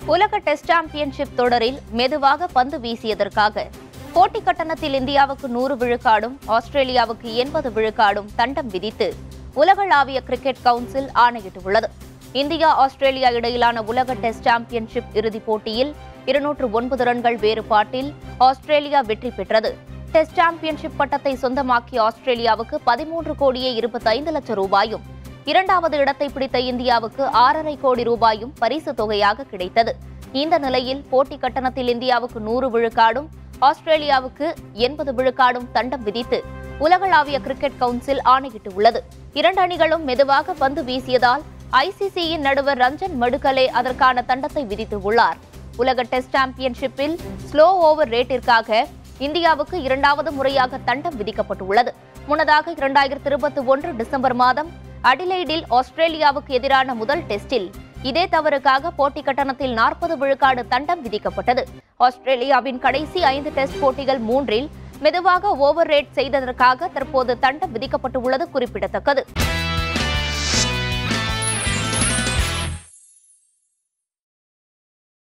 உலக test championship தொடரில் மெதுவாக பந்து வீசியதற்காக போட்டி கட்டணத்தில் இந்தியாவுக்கு நூறு விழுக்காடும் ஆஸ்திரேலியாவுக்கு எண்பது விழுக்காடும் தண்டம் விதித்து உலகளாவிய கிரிக்கெட் கவுன்சில் ஆணையிட்டுள்ளது இந்தியா ஆஸ்திரேலியா இடையிலான உலக டெஸ்ட் சாம்பியன்ஷிப் இறுதிப் போட்டியில் இருநூற்று ஒன்பது ரன்கள் வேறுபாட்டில் ஆஸ்திரேலியா வெற்றி பெற்றது டெஸ்ட் சாம்பியன்ஷிப் பட்டத்தை சொந்தமாக்கிய ஆஸ்திரேலியாவுக்கு பதிமூன்று கோடியே இருபத்தைந்து லட்சம் ரூபாயும் இரண்டாவது இடத்தை பிடித்த இந்தியாவுக்கு ஆறரை கோடி ரூபாயும் பரிசு தொகையாக கிடைத்தது இந்த நிலையில் போட்டி கட்டணத்தில் இந்தியாவுக்கு நூறு விழுக்காடும் ஆஸ்திரேலியாவுக்கு எண்பது விழுக்காடும் தண்டம் விதித்து உலகளாவிய கிரிக்கெட் கவுன்சில் ஆணையிட்டுள்ளது இரண்டு அணிகளும் மெதுவாக பந்து வீசியதால் ஐசிசியின் நடுவர் ரஞ்சன் மடுகலே அதற்கான தண்டத்தை விதித்துள்ளார் உலக டெஸ்ட் சாம்பியன்ஷிப்பில் ஸ்லோ ஓவர் ரேட்டிற்காக இந்தியாவுக்கு இரண்டாவது முறையாக தண்டம் விதிக்கப்பட்டுள்ளது முன்னதாக இரண்டாயிரத்தி இருபத்தி ஒன்று டிசம்பர் மாதம் அடிலைடில் ஆஸ்திரேலியாவுக்கு எதிரான முதல் டெஸ்டில் இதே தவறுக்காக போட்டி கட்டணத்தில் நாற்பது விழுக்காடு தண்டம் விதிக்கப்பட்டது ஆஸ்திரேலியாவின் கடைசி ஐந்து டெஸ்ட் போட்டிகள் மூன்றில் மெதுவாக ஓவர் ரேட் செய்ததற்காக தற்போது தண்டம் விதிக்கப்பட்டுள்ளது குறிப்பிடத்தக்கது